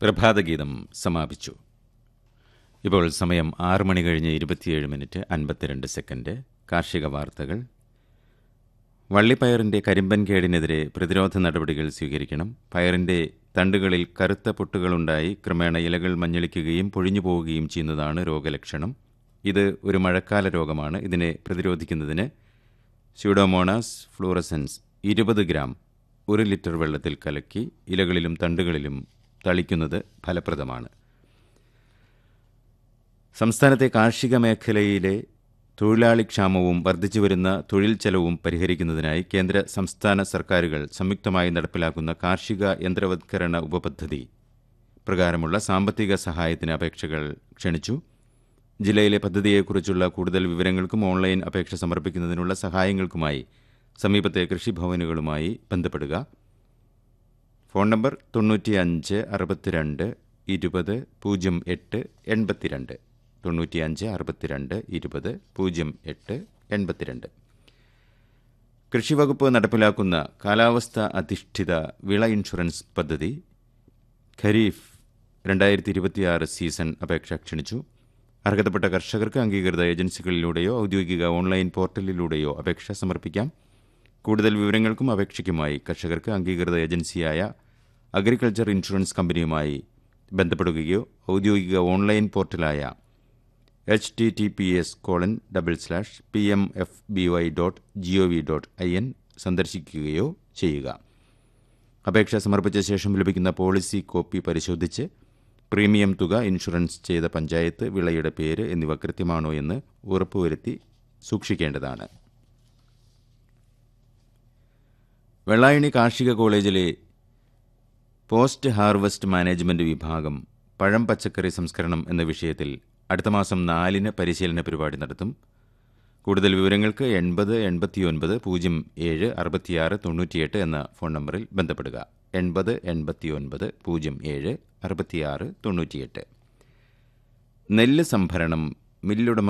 പ്രഭാതഗീതം സമാപിച്ചു ഇപ്പോൾ സമയം ആറ് മണി കഴിഞ്ഞ് ഇരുപത്തിയേഴ് മിനിറ്റ് അൻപത്തിരണ്ട് സെക്കൻഡ് കാർഷിക വാർത്തകൾ വള്ളിപ്പയറിന്റെ കരിമ്പൻ കേടിനെതിരെ പ്രതിരോധ നടപടികൾ സ്വീകരിക്കണം പയറിന്റെ തണ്ടുകളിൽ കറുത്ത പൊട്ടുകളുണ്ടായി ക്രമേണ ഇലകൾ മഞ്ഞളിക്കുകയും പൊഴിഞ്ഞു പോവുകയും ചെയ്യുന്നതാണ് രോഗലക്ഷണം ഇത് ഒരു മഴക്കാല രോഗമാണ് ഇതിനെ പ്രതിരോധിക്കുന്നതിന് സ്യൂഡോമോണാസ് ഫ്ലൂറസൻസ് ഇരുപത് ഗ്രാം ഒരു ലിറ്റർ വെള്ളത്തിൽ കലക്കി ഇലകളിലും തണ്ടുകളിലും തളിക്കുന്നത് ഫലപ്രദമാണ് സംസ്ഥാനത്തെ കാർഷിക മേഖലയിലെ തൊഴിലാളി ക്ഷാമവും വർദ്ധിച്ചുവരുന്ന തൊഴിൽ ചെലവും പരിഹരിക്കുന്നതിനായി കേന്ദ്ര സംസ്ഥാന സർക്കാരുകൾ സംയുക്തമായി നടപ്പിലാക്കുന്ന കാർഷിക യന്ത്രവത്കരണ ഉപപദ്ധതി പ്രകാരമുള്ള സാമ്പത്തിക സഹായത്തിന് അപേക്ഷകൾ ക്ഷണിച്ചു ജില്ലയിലെ പദ്ധതിയെക്കുറിച്ചുള്ള കൂടുതൽ വിവരങ്ങൾക്കും ഓൺലൈൻ അപേക്ഷ സമർപ്പിക്കുന്നതിനുള്ള സഹായങ്ങൾക്കുമായി സമീപത്തെ കൃഷിഭവനുകളുമായി ബന്ധപ്പെടുക ഫോൺ നമ്പർ തൊണ്ണൂറ്റിയഞ്ച് അറുപത്തിരണ്ട് ഇരുപത് പൂജ്യം എട്ട് എൺപത്തിരണ്ട് തൊണ്ണൂറ്റിയഞ്ച് അറുപത്തിരണ്ട് ഇരുപത് പൂജ്യം എട്ട് എൺപത്തിരണ്ട് കൃഷിവകുപ്പ് നടപ്പിലാക്കുന്ന കാലാവസ്ഥ അധിഷ്ഠിത വിള ഇൻഷുറൻസ് പദ്ധതി ഖരീഫ് രണ്ടായിരത്തി ഇരുപത്തിയാറ് സീസൺ അപേക്ഷ ക്ഷണിച്ചു അർഹതപ്പെട്ട കർഷകർക്ക് അംഗീകൃത ഏജൻസികളിലൂടെയോ ഔദ്യോഗിക ഓൺലൈൻ പോർട്ടലിലൂടെയോ അപേക്ഷ സമർപ്പിക്കാം കൂടുതൽ വിവരങ്ങൾക്കും അപേക്ഷയ്ക്കുമായി കർഷകർക്ക് അംഗീകൃത ഏജൻസിയായ അഗ്രികൾച്ചർ ഇൻഷുറൻസ് കമ്പനിയുമായി ബന്ധപ്പെടുകയോ ഔദ്യോഗിക ഓൺലൈൻ പോർട്ടലായ H T T P S colon double slash P M F B Y dot G O V dot I N സന്ദർശിക്കുകയോ ചെയ്യുക അപേക്ഷ സമർപ്പിച്ച ശേഷം ലഭിക്കുന്ന പോളിസി കോപ്പി പരിശോധിച്ച് പ്രീമിയം തുക ഇൻഷുറൻസ് ചെയ്ത പഞ്ചായത്ത് വിളയുടെ പേര് എന്നിവ കൃത്യമാണോ എന്ന് ഉറപ്പുവരുത്തി സൂക്ഷിക്കേണ്ടതാണ് വെള്ളായണി കാർഷിക കോളേജിലെ പോസ്റ്റ് ഹാർവസ്റ്റ് മാനേജ്മെന്റ് വിഭാഗം പഴം പച്ചക്കറി സംസ്കരണം എന്ന വിഷയത്തിൽ അടുത്ത മാസം നാലിന് പരിശീലന പരിപാടി നടത്തും കൂടുതൽ വിവരങ്ങൾക്ക് എൺപത് എൺപത്തിയൊൻപത് പൂജ്യം ഏഴ് അറുപത്തിയാറ് തൊണ്ണൂറ്റിയെട്ട് എന്ന ഫോൺ നമ്പറിൽ ബന്ധപ്പെടുക എൺപത് എൺപത്തിയൊൻപത് പൂജ്യം ഏഴ് അറുപത്തിയാറ് തൊണ്ണൂറ്റിയെട്ട് നെല്ല് സംഭരണം മില്ലുടമ